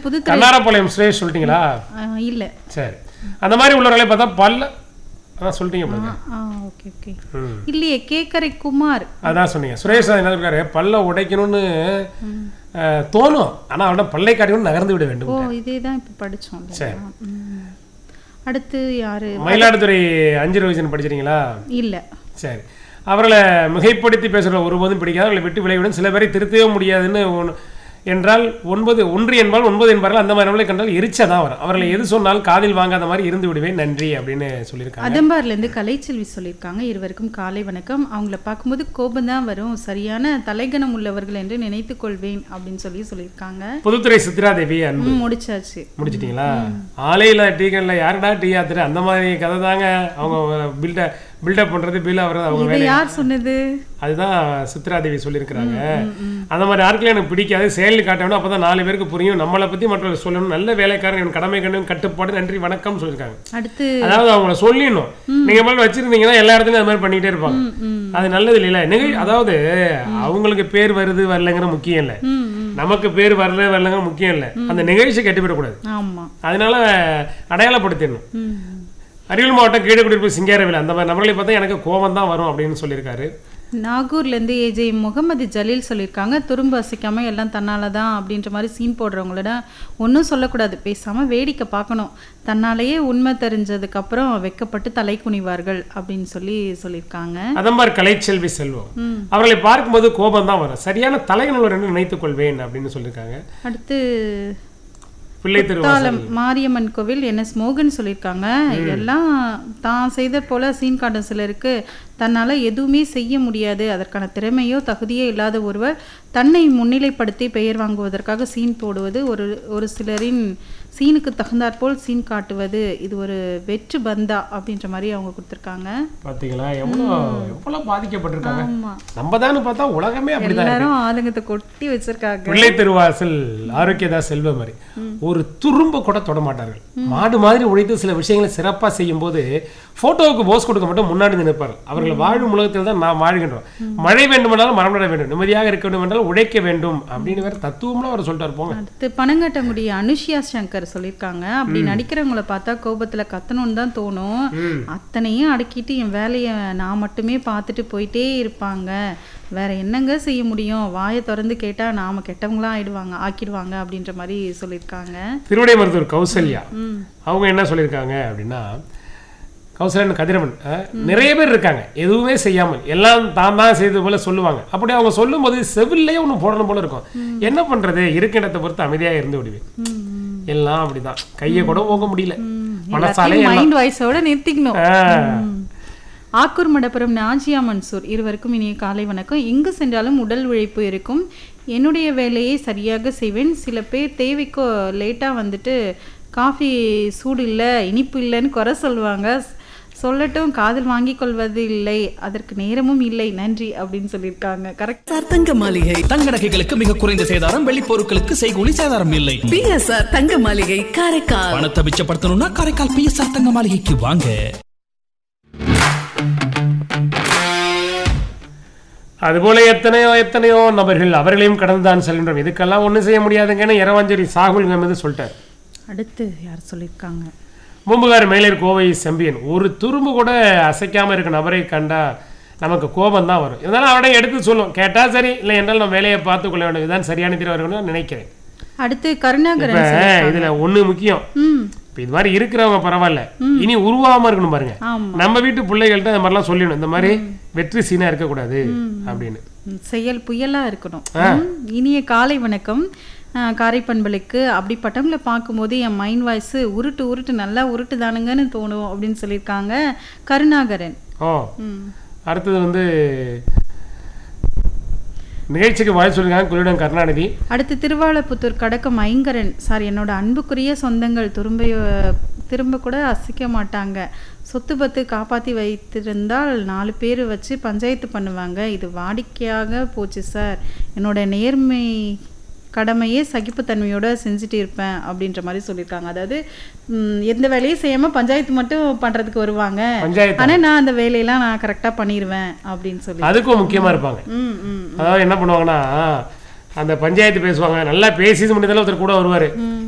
புதுத்துறை கண்ணாரப்பாளையம் சுரேஷ் சொல்லிட்டீங்களா ஆ, இல்ல சரி அந்த மாதிரி உள்ளவர்களை பார்த்தா பல்ல அதான் சொல்லிட்டீங்க பாருங்க ஆ ஓகே ஓகே ம். இல்லையே கேக்கரை குமார் அதான் சொன்னீங்க சுரேஷ் என்ன இருக்காரு பல்ல உடைக்கணும்னு அஹ், தோணும் ஆனா அவன பல்லை காட்டியும் நகர்ந்து விட வேண்டும் ஓ இதே தான் இப்போ படிச்சோம் சரி. அடுத்து யாரு மயிலாடுதுறை அஞ்சு ரோஜன் படிச்சிருக்கீங்களா இல்ல சரி அவர்களை மிகைப்படுத்தி பேசுகிற ஒருபோதும் பிடிக்காது அவர்களை விட்டு விளைவிடும் சில பேரை திருத்தவே முடியாதுன்னு ஒன்று என்றால் ஒன்பது ஒன்று என்பால் ஒன்பது என்பார்கள் அந்த மாதிரி நம்மளை கண்டால் எரிச்சா தான் வரும் அவர்களை எது சொன்னாலும் காதில் வாங்காத மாதிரி இருந்து விடுவேன் நன்றி அப்படின்னு சொல்லியிருக்காங்க அதம்பார்ல இருந்து கலைச்செல்வி சொல்லியிருக்காங்க இருவருக்கும் காலை வணக்கம் அவங்கள பார்க்கும்போது கோபம் தான் வரும் சரியான தலைகணம் உள்ளவர்கள் என்று நினைத்துக் கொள்வேன் அப்படின்னு சொல்லி சொல்லியிருக்காங்க புதுத்துறை சித்ரா தேவி அன்பு ம், முடிச்சாச்சு முடிச்சிட்டீங்களா ஆலையில் டீ கடையில் யாருடா டீ ஆத்துரு அந்த மாதிரி கதை தாங்க அவங்க பில்ட பில்டப் பண்றது பில் ஆகிறது அவங்க இதை யார் சொன்னது அதுதான் சித்ரா தேவி சொல்லியிருக்கிறாங்க அந்த மாதிரி ஆட்களும் எனக்கு பிடிக்காது செயலில் காட்டணும் அப்போ தான் நாலு பேருக்கு புரியும் நம்மளை பற்றி மற்றவர்கள் சொல்லணும் நல்ல வேலைக்காரன் என் கடமை கண்ணும் கட்டுப்பாடு நன்றி வணக்கம் சொல்லியிருக்காங்க அடுத்து அதாவது அவங்கள சொல்லிடணும் நீங்க மேல வச்சிருந்தீங்கன்னா எல்லா இடத்துலயும் அது மாதிரி பண்ணிட்டே இருப்பாங்க அது நல்லது இல்லைல்ல நிகழ் அதாவது அவங்களுக்கு பேர் வருது வரலங்கிற முக்கியம் இல்லை ம் ம் நமக்கு பேர் வரல வரலங்கிற முக்கியம் இல்லை அந்த நிகழ்ச்சி கட்டிவிடக்கூடாது ஆமா அதனால அடையாளப்படுத்திடணும் ம் அரியலூர் மாவட்டம் கீழக்குடியிருப்பு சிங்காரவில் அந்த மாதிரி நபர்களை பார்த்தா எனக்கு கோபம் தான் வரும் அப்படின்னு சொல்லியிருக்காரு நாகூர்ல இருந்து ஏஜே முகமது ஜலீல் சொல்லியிருக்காங்க துரும்பு அசைக்காம எல்லாம் தன்னால தான் அப்படின்ற மாதிரி சீன் போடுறவங்களோட ஒன்றும் சொல்லக்கூடாது பேசாம வேடிக்கை பார்க்கணும் தன்னாலேயே உண்மை தெரிஞ்சதுக்கு அப்புறம் வெக்கப்பட்டு தலை குனிவார்கள் அப்படின்னு சொல்லி சொல்லியிருக்காங்க அதம்பார் கலைச்செல்வி செல்வம் அவர்களை பார்க்கும்போது கோபம் தான் வரும் சரியான தலைநூலர் என்று நினைத்துக் கொள்வேன் அப்படின்னு சொல்லியிருக்காங்க அடுத்து பிள்ளை திருவாசல் குத்தாலம் மாரியம்மன் கோவில் என்எஸ் மோகன் சொல்லியிருக்காங்க எல்லாம் தான் செய்த போல சீன் காட்டும் சிலருக்கு தன்னால எதுவுமே செய்ய முடியாது அதற்கான திறமையோ தகுதியோ இல்லாத ஒருவர் தன்னை முன்னிலைப்படுத்தி பெயர் வாங்குவதற்காக சீன் போடுவது ஒரு ஒரு சிலரின் சீனுக்கு தகுந்தாற்போல் சீன் காட்டுவது இது ஒரு வெற்று பந்தா அப்படின்ற மாதிரி அவங்க கொடுத்துருக்காங்க பாத்தீங்களா எவ்வளோ எவ்வளவு பாதிக்கப்பட்டிருக்காங்க ஆமா நம்ம தான் பார்த்தா உலகமே அப்படிதான் இருக்கு. எல்லாரும் ஆளுங்கத்தை கொட்டி வச்சிருக்காங்க பிள்ளை திருவாசல் ஆரோக்கியதா செல்வ மாதிரி ஒரு துரும்ப கூட தொட மாட்டார்கள் மாடு மாதிரி உழைத்து சில விஷயங்களை சிறப்பா செய்யும் போது போட்டோவுக்கு போஸ் கொடுக்க மட்டும் முன்னாடி நிற்பார்கள் அவர்கள் வாழும் உலகத்தில் தான் நாம் வாழ்கின்றோம் மழை வேண்டுமென்றாலும் மரம் நட வேண்டும் நிம்மதியாக இருக்க வேண்டும் என்றால் உழைக்க வேண்டும் அப்படின்னு வேற தத்துவம்லாம் அவர் சொல்லிட்டு போங்க அடுத்து பனங்கட்டங்குடி அனுஷியா சங்கர் சொல்லியிருக்காங்க அப்படி நடிக்கிறவங்கள பார்த்தா கோபத்துல கத்தணும்னு தான் தோணும் அத்தனையும் அடக்கிட்டு என் வேலையை நான் மட்டுமே பார்த்துட்டு போயிட்டே இருப்பாங்க வேற என்னங்க செய்ய முடியும் வாயை திறந்து கேட்டா நாம கெட்டவங்களா ஆயிடுவாங்க ஆக்கிடுவாங்க அப்படின்ற மாதிரி சொல்லியிருக்காங்க திருவிடை மருத்துவர் கௌசல்யா ம் அவங்க என்ன சொல்லியிருக்காங்க அப்படின்னா கௌசல்யன் கதிரவன் அஹ், நிறைய பேர் இருக்காங்க எதுவுமே செய்யாமல் எல்லாம் தான் தான் செய்தது போல சொல்லுவாங்க அப்படி அவங்க சொல்லும்போது செவிலே ஒன்று போடணும் போல இருக்கும் என்ன பண்றது இருக்க இடத்தை பொறுத்து அமைதியாக இருந்து விடுவேன் ம், ம், எல்லாம் அப்படிதான் கையை கூட போக முடியல ம். மனசாலே எல்லாத்தையும் மைண்ட் வாய்ஸோட நிறுத்திக்கணும் ஆஹ், ம். ஆக்கூர் மடப்புறம் நாஜியா மன்சூர் இருவருக்கும் இனிய காலை வணக்கம் எங்கு சென்றாலும் உடல் உழைப்பு இருக்கும் என்னுடைய வேலையை சரியாக செய்வேன் சில பேர் தேவைக்கோ லேட்டாக வந்துட்டு காஃபி சூடு இல்லை இனிப்பு இல்லைன்னு குறை சொல்லுவாங்க சொல்லட்டும் காதில் வாங்கிக் கொள்வது இல்லை அதற்கு நேரமும் இல்லை நன்றி அப்படின்னு சொல்லியிருக்காங்க கரெக்ட் சார் தங்க மாளிகை தங்க நகைகளுக்கு மிக குறைந்த சேதாரம் வெள்ளி பொருட்களுக்கு செய்கூலி சேதாரம் இல்லை பிஎஸ்ஆர் தங்க மாளிகை காரைக்கால் பணத்தை மிச்சப்படுத்தணும்னா காரைக்கால் பிஎஸ்ஆர் தங்க மாளிகைக்கு வாங்க அதுபோல எத்தனையோ எத்தனையோ நபர்கள் அவர்களையும் கடந்து தான் செல்கின்றோம் இதுக்கெல்லாம் ஒண்ணும் செய்ய முடியாதுங்கன்னு இரவாஞ்சேரி சாகுல் கமது சொல்லிட்டார் அடுத்து யார் சொல்லியிருக்காங்க பூம்புகார் மேலர் கோவை செம்பியன் ஒரு துரும்பு கூட அசைக்காம இருக்க நபரை கண்டா நமக்கு கோபம் தான் வரும் இருந்தாலும் அவனை எடுத்து சொல்லும் கேட்டா சரி இல்லை என்றால் நம்ம வேலையை பார்த்து கொள்ள வேண்டும் இதுதான் சரியான தீர்வு இருக்கணும்னு நினைக்கிறேன் அடுத்து கருணாகரன் இப்ப சொல்லியிருக்காங்க. இதுல ஒண்ணு முக்கியம் ம் இப்ப இது மாதிரி இருக்கிறவங்க பரவாயில்ல இனி உருவாகாம இருக்கணும் பாருங்க ஆமா நம்ம வீட்டு பிள்ளைகள்ட்ட இந்த மாதிரிலாம் சொல்லணும் இந்த மாதிரி வெற்றி சீனா இருக்கக்கூடாது அப்படின்னு ம், செயல் புயலா இருக்கணும் ம், இனிய காலை வணக்கம் அஹ், காரைப்பண்பலுக்கு அப்படி பட்டம்ல பார்க்கும்போது என் மைண்ட் வாய்ஸ் உருட்டு உருட்டு நல்லா உருட்டு தானுங்கன்னு தோணும் அப்படின்னு சொல்லியிருக்காங்க கருணாகரன் ஓ ம் அடுத்தது வந்து நிகழ்ச்சிக்கு வாழ் சொல்லிருக்காங்க குளிடம் கருணாநிதி அடுத்து திருவாலப்புத்தூர் கடக்கம் ஐங்கரன் சார் என்னோட அன்புக்குரிய சொந்தங்கள் திரும்ப திரும்ப கூட அசைக்க மாட்டாங்க சொத்து பத்து காப்பாற்றி வைத்திருந்தால் நாலு பேர் வச்சு பஞ்சாயத்து பண்ணுவாங்க இது வாடிக்கையாக போச்சு சார் என்னோட நேர்மை கடமையே சகிப்புத்தன்மையோட செஞ்சுட்டு இருப்பேன் அப்படின்ற மாதிரி சொல்லியிருக்காங்க அதாவது ம், எந்த வேலையும் செய்யாமல் பஞ்சாயத்து மட்டும் பண்ணுறதுக்கு வருவாங்க பஞ்சாயத்து ஆனால் நான் அந்த வேலையெல்லாம் நான் கரெக்டாக பண்ணிடுவேன் அப்படின்னு சொல்லி அதுக்கும் முக்கியமா இருப்பாங்க ம் ம் அதாவது என்ன பண்ணுவாங்கன்னா அந்த பஞ்சாயத்து பேசுவாங்க நல்லா பேசி முடிந்ததில் ஒருத்தர் கூட வருவாரு